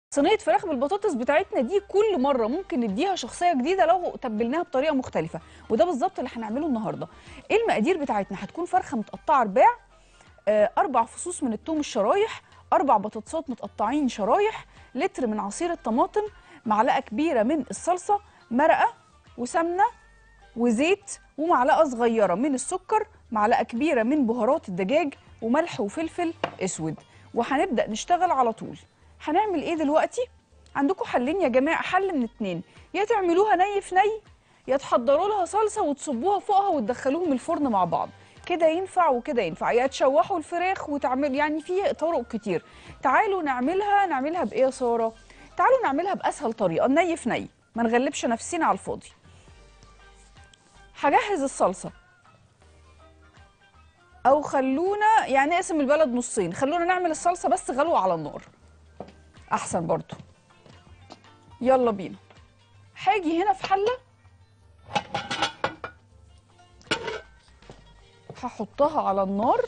صينيه فراخ بالبطاطس بتاعتنا دي كل مره ممكن نديها شخصيه جديده لو تبلناها بطريقه مختلفه وده بالظبط اللي هنعمله النهارده ايه المقادير بتاعتنا هتكون فرخه متقطعه رباع آه، اربع فصوص من الثوم الشرايح اربع بطاطسات متقطعين شرايح لتر من عصير الطماطم معلقه كبيره من الصلصه مرقه وسمنه وزيت ومعلقه صغيره من السكر معلقه كبيره من بهارات الدجاج وملح وفلفل اسود وهنبدا نشتغل على طول هنعمل ايه دلوقتي عندكم حلين يا جماعه حل من اتنين يا تعملوها ني في ني يا تحضروا لها صلصه وتصبوها فوقها وتدخلوهم الفرن مع بعض كده ينفع وكده ينفع يا تشوحوا الفراخ وتعمل يعني في طرق كتير تعالوا نعملها نعملها بايه يا ساره تعالوا نعملها باسهل طريقه ني في ني ما نغلبش نفسنا على الفاضي هجهز الصلصه او خلونا يعني نقسم البلد نصين خلونا نعمل الصلصه بس غلوه على النار احسن برضو يلا بينا هاجي هنا في حله هحطها على النار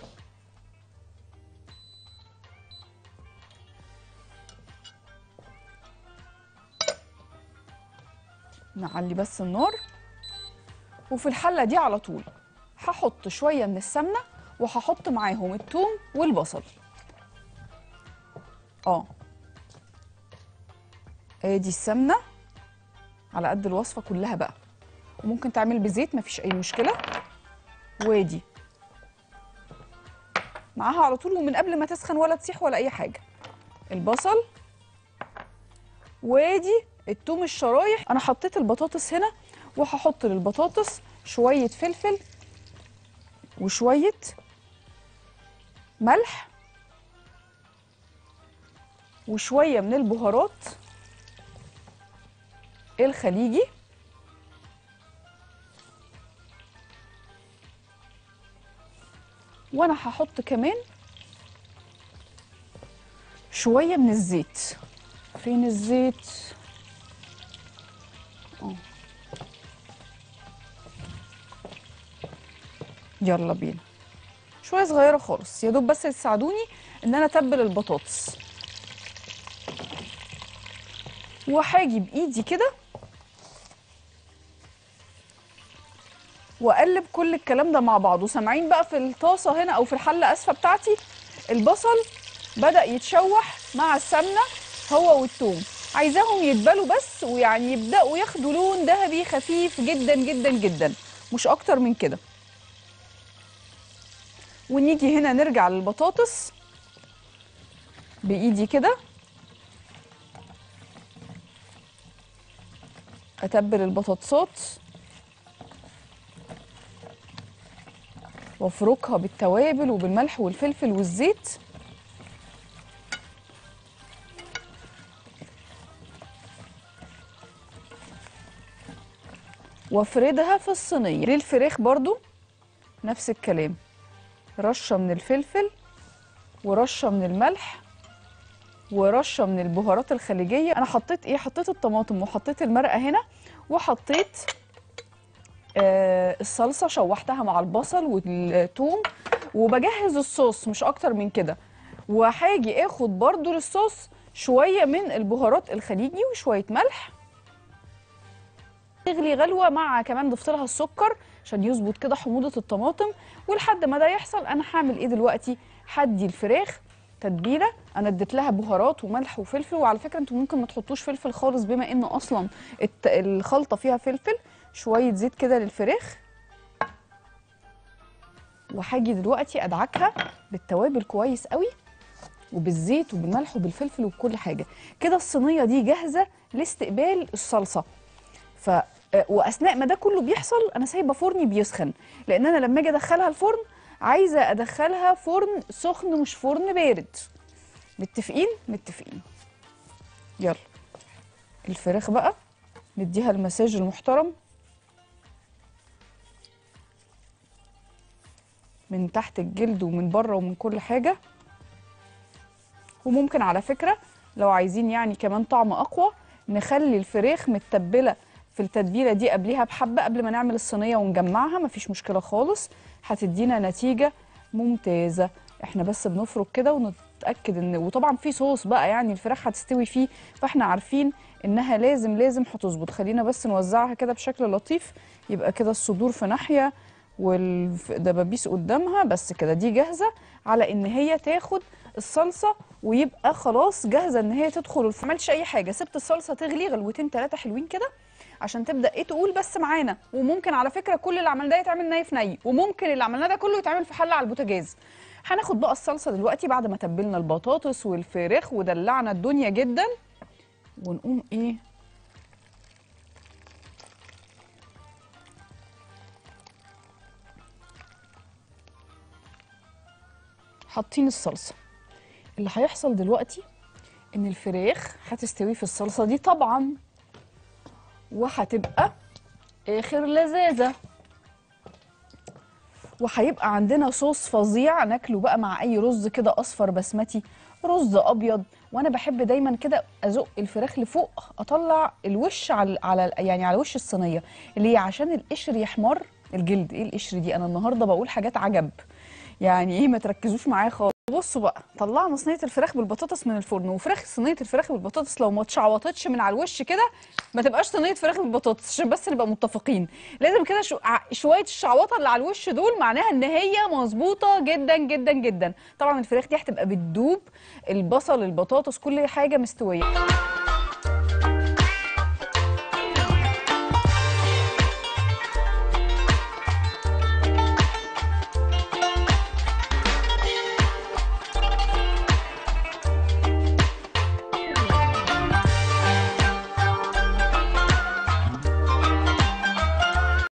نعلي بس النار وفي الحله دي على طول هحط شويه من السمنه وهحط معاهم الثوم والبصل اه ادي السمنه على قد الوصفه كلها بقى وممكن تعمل بزيت مفيش اي مشكله وادي معاها على طول ومن قبل ما تسخن ولا تسيح ولا اي حاجه البصل وادي التوم الشرايح انا حطيت البطاطس هنا وهحط للبطاطس شويه فلفل وشويه ملح وشويه من البهارات الخليجي وانا هحط كمان شويه من الزيت فين الزيت اه يلا بينا شويه صغيره خالص يا دوب بس تساعدوني ان انا اتبل البطاطس وهاجي بايدي كده واقلب كل الكلام ده مع بعضه سامعين بقى في الطاسه هنا او في الحله اسفه بتاعتي البصل بدا يتشوح مع السمنه هو والثوم عايزاهم يتبلوا بس ويعني يبداوا ياخدوا لون ذهبي خفيف جدا جدا جدا مش اكتر من كده ونيجي هنا نرجع للبطاطس بايدي كده اتبل البطاطسات وافركها بالتوابل وبالملح والفلفل والزيت وافردها في الصينيه للفراخ برضو نفس الكلام رشه من الفلفل ورشه من الملح ورشه من البهارات الخليجيه انا حطيت ايه حطيت الطماطم وحطيت المرقه هنا وحطيت آه الصلصه شوحتها مع البصل والثوم وبجهز الصوص مش اكتر من كده وهاجي اخد برضو للصوص شويه من البهارات الخليجي وشويه ملح تغلي غلوه مع كمان ضفت لها السكر عشان يظبط كده حموضه الطماطم ولحد ما ده يحصل انا هعمل ايه دلوقتي هدي الفراخ تتبيله انا اديت لها بهارات وملح وفلفل وعلى فكره انتوا ممكن ما تحطوش فلفل خالص بما ان اصلا الت- الخلطه فيها فلفل شويه زيت كده للفراخ وهاجي دلوقتي ادعكها بالتوابل كويس قوي وبالزيت وبالملح وبالفلفل وبكل حاجه كده الصينيه دي جاهزه لاستقبال الصلصه ف واثناء ما ده كله بيحصل انا سايبه فرني بيسخن لان انا لما اجي ادخلها الفرن عايزه ادخلها فرن سخن مش فرن بارد متفقين متفقين يلا الفراخ بقى نديها المساج المحترم من تحت الجلد ومن بره ومن كل حاجه وممكن على فكره لو عايزين يعني كمان طعم اقوى نخلي الفراخ متبله في التتبيله دي قبليها بحبه قبل ما نعمل الصينيه ونجمعها مفيش مشكله خالص هتدينا نتيجه ممتازه احنا بس بنفرك كده نتاكد ان وطبعا في صوص بقى يعني الفراخ هتستوي فيه فاحنا عارفين انها لازم لازم هتظبط خلينا بس نوزعها كده بشكل لطيف يبقى كده الصدور في ناحيه والدبابيس قدامها بس كده دي جاهزه على ان هي تاخد الصلصه ويبقى خلاص جاهزه ان هي تدخل الف- ما عملتش اي حاجه سبت الصلصه تغلي غلوتين ثلاثه حلوين كده عشان تبدا ايه تقول بس معانا وممكن على فكره كل اللي عملناه يتعمل ني في ني وممكن اللي عملناه ده كله يتعمل في حله على البوتاجاز هناخد بقى الصلصه دلوقتي بعد ما تبلنا البطاطس والفراخ ودلعنا الدنيا جدا ونقوم ايه حاطين الصلصه اللي هيحصل دلوقتي ان الفراخ هتستوي في الصلصه دي طبعا وهتبقى اخر لذاذه وهيبقى عندنا صوص فظيع ناكله بقى مع اي رز كده اصفر بسمتي رز ابيض وانا بحب دايما كده ازق الفراخ لفوق اطلع الوش على على يعني على وش الصينيه اللي هي عشان القشر يحمر الجلد ايه القشر دي انا النهارده بقول حاجات عجب يعني ايه ما تركزوش معايا خالص بصوا بقى طلعنا صينيه الفراخ بالبطاطس من الفرن وفراخ صينيه الفراخ بالبطاطس لو ما اتشعوطتش من على الوش كده ما تبقاش صينيه فراخ بالبطاطس عشان بس نبقى متفقين لازم كده شو... ع- شويه الشعوطه اللي على الوش دول معناها ان هي مظبوطه جدا جدا جدا طبعا الفراخ دي هتبقى بتدوب البصل البطاطس كل حاجه مستويه